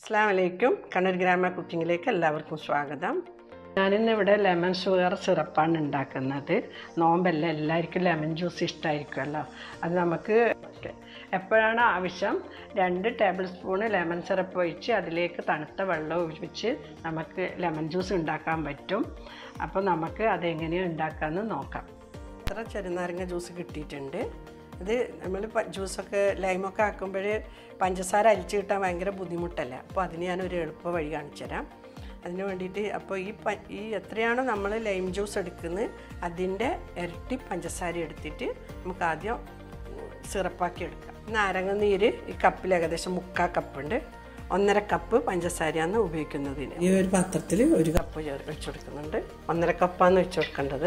അസ്സാം വലൈക്കും കണ്ണൂർ ഗ്രാമ കുക്കിങ്ങിലേക്ക് എല്ലാവർക്കും സ്വാഗതം ഞാനിന്ന് ഇവിടെ ലെമൺ ഷുഗർ സിറപ്പാണ് ഉണ്ടാക്കുന്നത് നോമ്പല്ല എല്ലാവർക്കും ലെമൺ ജ്യൂസ് ഇഷ്ടമായിരിക്കുമല്ലോ അത് നമുക്ക് എപ്പോഴാണ് ആവശ്യം രണ്ട് ടേബിൾ സ്പൂണ് ലെമൺ സിറപ്പ് ഒഴിച്ച് അതിലേക്ക് തണുത്ത വെള്ളം ഒഴിച്ച് നമുക്ക് ലെമൺ ജ്യൂസ് ഉണ്ടാക്കാൻ പറ്റും അപ്പോൾ നമുക്ക് അതെങ്ങനെയാണ് ഉണ്ടാക്കാമെന്ന് നോക്കാം ഇത്ര ചെറുനാരങ്ങ ജ്യൂസ് കിട്ടിയിട്ടുണ്ട് ഇത് നമ്മൾ ജ്യൂസൊക്കെ ലൈമൊക്കെ ആക്കുമ്പോൾ പഞ്ചസാര അരിച്ചു കിട്ടാൻ ഭയങ്കര ബുദ്ധിമുട്ടല്ല അപ്പോൾ അതിന് ഞാനൊരു എളുപ്പ വഴി കാണിച്ചു തരാം അതിന് വേണ്ടിയിട്ട് അപ്പോൾ ഈ പ ഈ എത്രയാണോ നമ്മൾ ലൈം ജ്യൂസ് എടുക്കുന്നത് അതിൻ്റെ ഇരട്ടി പഞ്ചസാര എടുത്തിട്ട് നമുക്ക് ആദ്യം സിറപ്പാക്കി എടുക്കാം നാരങ്ങ നീര് ഈ കപ്പിൽ ഏകദേശം മുക്കാൽ കപ്പുണ്ട് ഒന്നര കപ്പ് പഞ്ചസാരയാണ് ഉപയോഗിക്കുന്നതിന് ഈ ഒരു പാത്രത്തിൽ ഒരു കപ്പ് ചേർ വെച്ച് കൊടുക്കുന്നുണ്ട് ഒന്നര കപ്പാണ് വെച്ച് കൊടുക്കേണ്ടത്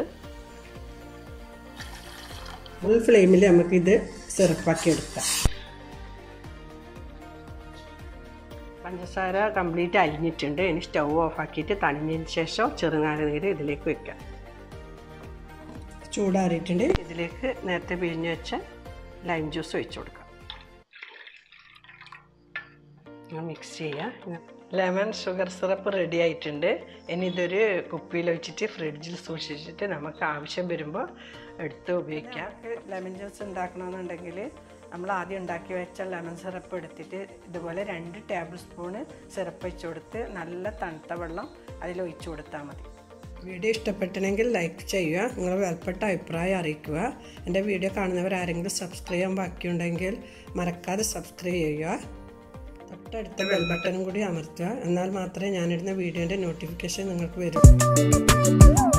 ഫുൾ ഫ്ലെയിമിൽ നമുക്കിത് സിറപ്പാക്കി എടുക്കാം പഞ്ചസാര കംപ്ലീറ്റ് അരിഞ്ഞിട്ടുണ്ട് ഇനി സ്റ്റൗ ഓഫാക്കിയിട്ട് തണിഞ്ഞതിന് ശേഷം ചെറുനാരങ്ങ നീര് ഇതിലേക്ക് വെക്കാം ചൂടാറിയിട്ടുണ്ട് ഇതിലേക്ക് നേരത്തെ പിഴിഞ്ഞ് വെച്ച ലൈം ജ്യൂസ് ഒഴിച്ചു കൊടുക്കാം മിക്സ് ചെയ്യുക ലെമൺ ഷുഗർ സിറപ്പ് റെഡി ആയിട്ടുണ്ട് ഇനി ഇതൊരു കുപ്പിയിൽ വെച്ചിട്ട് ഫ്രിഡ്ജിൽ സൂക്ഷിച്ചിട്ട് നമുക്ക് ആവശ്യം വരുമ്പോൾ എടുത്ത് ഉപയോഗിക്കാം ലെമൺ ജ്യൂസ് ഉണ്ടാക്കണമെന്നുണ്ടെങ്കിൽ നമ്മൾ ആദ്യം ഉണ്ടാക്കി വെച്ച ലെമൺ സിറപ്പ് എടുത്തിട്ട് ഇതുപോലെ രണ്ട് ടേബിൾ സ്പൂണ് സിറപ്പ് വെച്ച് കൊടുത്ത് നല്ല തണുത്ത വെള്ളം അതിൽ ഒഴിച്ചു കൊടുത്താൽ മതി വീഡിയോ ഇഷ്ടപ്പെട്ടെങ്കിൽ ലൈക്ക് ചെയ്യുക നിങ്ങൾ വിലപ്പെട്ട അഭിപ്രായം അറിയിക്കുക എൻ്റെ വീഡിയോ കാണുന്നവർ ആരെങ്കിലും സബ്സ്ക്രൈബ് ചെയ്യാൻ ബാക്കിയുണ്ടെങ്കിൽ മറക്കാതെ സബ്സ്ക്രൈബ് ചെയ്യുക തൊട്ടടുത്ത ബെൽ ബട്ടണും കൂടി അമർത്തുക എന്നാൽ മാത്രമേ ഞാനിടുന്ന വീഡിയോൻ്റെ നോട്ടിഫിക്കേഷൻ നിങ്ങൾക്ക് വരൂ